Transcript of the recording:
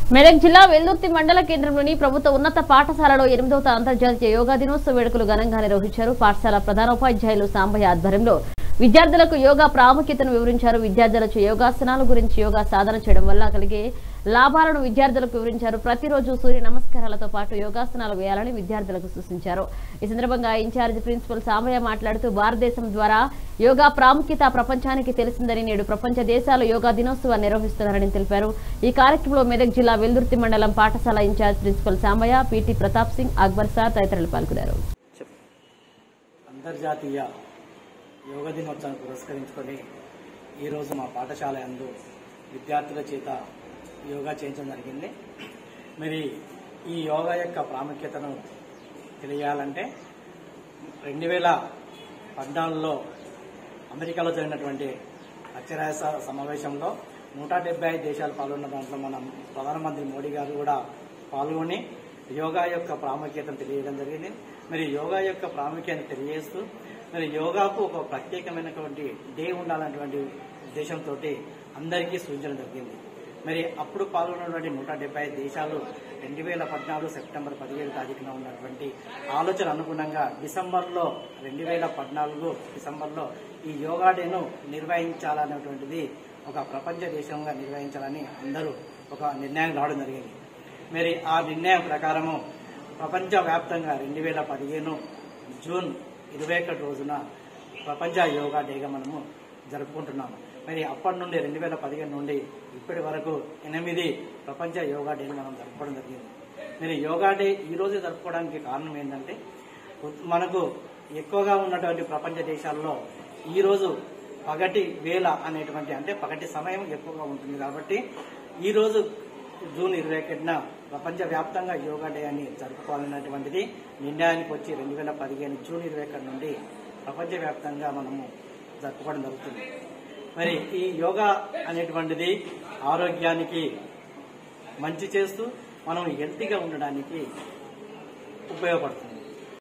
మెదక్ జిల్లా వెల్దుర్తి మండల కేంద్రంలోని ప్రభుత్వ ఉన్నత పాఠశాలలో ఎనిమిదవ అంతర్జాతీయ యోగా దినోత్సవ వేడుకలు ఘనంగా నిర్వహించారు పాఠశాల ప్రధానోపాధ్యాయులు సాంబయ్య ఆధ్వర్యంలో విద్యార్థులకు యోగా ప్రాముఖ్యతను వివరించారు విద్యార్థులకు యోగాసనాల గురించి యోగా సాధన చేయడం వల్ల కలిగే లాభాలను విద్యార్థులకు వివరించారు ప్రతిరోజు సూర్య నమస్కారాలతో పాటు యోగాసనాలు వేయాలని విద్యార్థులకు సూచించారు ఈ సందర్భంగా ఇన్ఛార్జ్ ప్రిన్సిపల్ సామయ్య మాట్లాడుతూ భారతదేశం ద్వారా యోగా ప్రాముఖ్యత ప్రపంచానికి తెలిసిందని నేడు ప్రపంచ దేశాలు యోగా దినోత్సవాన్ని నిర్వహిస్తున్నారని తెలిపారు ఈ కార్యక్రమంలో మెదక్ జిల్లా వెల్దుర్తి మండలం పాఠశాల in-charge principal Samayya PT Pratap Singh Akbar sir తదితరులు పాల్గొన్నారు అంతర్జాతీయ యోగా దినోత్సవాన్ని పురస్కరించుకొని ఈరోజు మా పాఠశాల యందు విద్యార్థుల చేత యోగా చేయించడం జరిగింది మరి ఈ యోగా యొక్క ప్రాముఖ్యతను తెలియాలంటే రెండు వేల పద్నాలుగులో అమెరికాలో జరిగినటువంటి అక్షరాస్య సమావేశంలో నూట డెబ్బై ఐదు దేశాలు పాల్గొన్న దాంట్లో మన ప్రధానమంత్రి మోడీ గారు కూడా పాల్గొని యోగా యొక్క ప్రాముఖ్యతను తెలియడం జరిగింది మరి యోగా యొక్క ప్రాముఖ్యతను తెలియజేస్తూ మరి యోగాకు ఒక ప్రత్యేకమైనటువంటి డే ఉండాలన్నటువంటి ఉద్దేశంతో అందరికీ సూచించడం జరిగింది మరి అప్పుడు పాల్గొన్నటువంటి నూట డెబ్బై ఐదు దేశాలు రెండు వేల పద్నాలుగు సెప్టెంబర్ పదిహేడు తారీఖున ఉన్నటువంటి ఆలోచన అనుగుణంగా డిసెంబర్లో రెండు వేల పద్నాలుగు డిసెంబర్లో ఈ యోగా డేను నిర్వహించాలనేటువంటిది ఒక ప్రపంచ దేశంగా నిర్వహించాలని అందరూ ఒక నిర్ణయం రావడం జరిగింది మరి ఆ నిర్ణయం ప్రకారము ప్రపంచ వ్యాప్తంగా రెండు వేల పదిహేను జూన్ ఇరవై ఒకటి రోజున ప్రపంచ యోగా డేగా మనము జరుపుకుంటున్నాము మరి అప్పటి నుండి రెండు వేల పదిహేను నుండి ఇప్పటి వరకు ఎనిమిది ప్రపంచ యోగా డేని మనం జరుపుకోవడం జరిగింది మరి యోగా డే ఈ రోజు జరుపుకోవడానికి కారణం ఏంటంటే మనకు ఎక్కువగా ఉన్నటువంటి ప్రపంచ దేశాల్లో ఈ రోజు పగటి వేళ అనేటువంటి అంటే పగటి సమయం ఎక్కువగా ఉంటుంది కాబట్టి ఈ రోజు జూన్ ఇరవై ఒకటిన ప్రపంచ వ్యాప్తంగా యోగా డే అని జరుపుకోవాలనేటువంటిది నిర్ణయానికి వచ్చి రెండు వేల పదిహేను జూన్ ఇరవై ఒకటి నుండి ప్రపంచ వ్యాప్తంగా మనము జరుపుకోవడం జరుగుతుంది మరి ఈ యోగా అనేటువంటిది ఆరోగ్యానికి మంచి చేస్తూ మనం హెల్తీగా ఉండడానికి ఉపయోగపడుతుంది